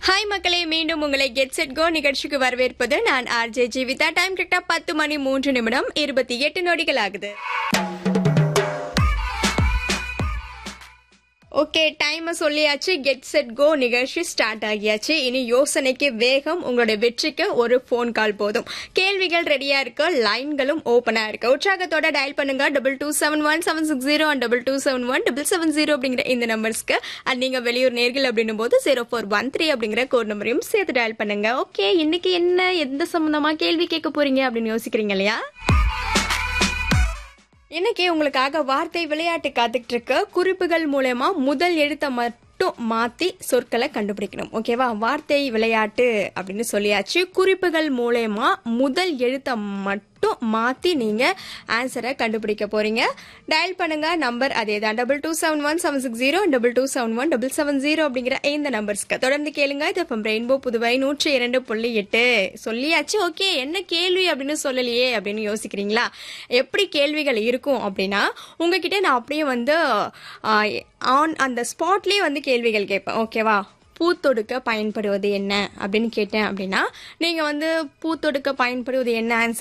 hi மக்களே மீண்டும் உங்களை கெட் செட் கோ நிகழ்ச்சிக்கு வரவேற்பது நான் ஆர்ஜே ஜீவிதா டைம் கரெக்டா பத்து மணி மூன்று நிமிடம் இருபத்தி எட்டு நொடிகள் ஆகுது ஓகே டைம் சொல்லியாச்சு கெட் செட் கோ நிகழ்ச்சி ஸ்டார்ட் ஆகியாச்சு இனி யோசனைக்கு வேகம் உங்களுடைய வெற்றிக்கு ஒரு ஃபோன் கால் போதும் கேள்விகள் ரெடியா இருக்கு லைன்களும் ஓப்பனா இருக்கு உற்சாகத்தோட டயல் பண்ணுங்க double two seven one seven six zero and double two seven one double seven zero அப்படிங்கிற இந்த நம்பர்ஸ்க்கு அண்ட் நீங்க வெளியூர் நேர்கள் அப்படின்னும் போது ஜீரோ ஃபோர் ஒன் த்ரீ அப்படிங்கிற கோட் நம்பரையும் சேர்த்து டயல் பண்ணுங்க ஓகே இன்னைக்கு என்ன எந்த சம்பந்தமா கேள்வி கேட்க போறீங்க அப்படின்னு யோசிக்கிறீங்க இல்லையா இன்னைக்கு உங்களுக்காக வார்த்தை விளையாட்டு காத்துக்கிட்டு இருக்கு குறிப்புகள் மூலயமா முதல் எழுத்தை மட்டும் மாத்தி சொற்களை கண்டுபிடிக்கணும் ஓகேவா வார்த்தை விளையாட்டு அப்படின்னு சொல்லியாச்சு குறிப்புகள் மூலயமா முதல் எழுத்தை மட்டும் மாத்தி நீங்க ஆன்சரை கண்டுபிடிக்க போறீங்க டயல் பண்ணுங்க நம்பர் அதே தான் double two seven one seven six zero double two seven one double seven zero அப்படிங்கிற இந்த நம்பர்ஸ்க்கு தொடர்ந்து கேளுங்க இது இப்போ ரெயின்போ புதுவை நூற்றி இரண்டு புள்ளி எட்டு சொல்லியாச்சு ஓகே என்ன கேள்வி அப்படின்னு சொல்லலையே அப்படின்னு யோசிக்கிறீங்களா எப்படி கேள்விகள் இருக்கும் அப்படின்னா உங்ககிட்ட நான் அப்படியே வந்து ஆன் அந்த ஸ்பாட்லேயே வந்து கேள்விகள் கேட்பேன் ஓகேவா பூத்தொடுக்க பயன்படுவது என்ன அப்படின்னு கேட்டேன் அப்படின்னா நீங்கள் வந்து பூத்தொடுக்க பயன்படுவது என்ன ஆன்சர்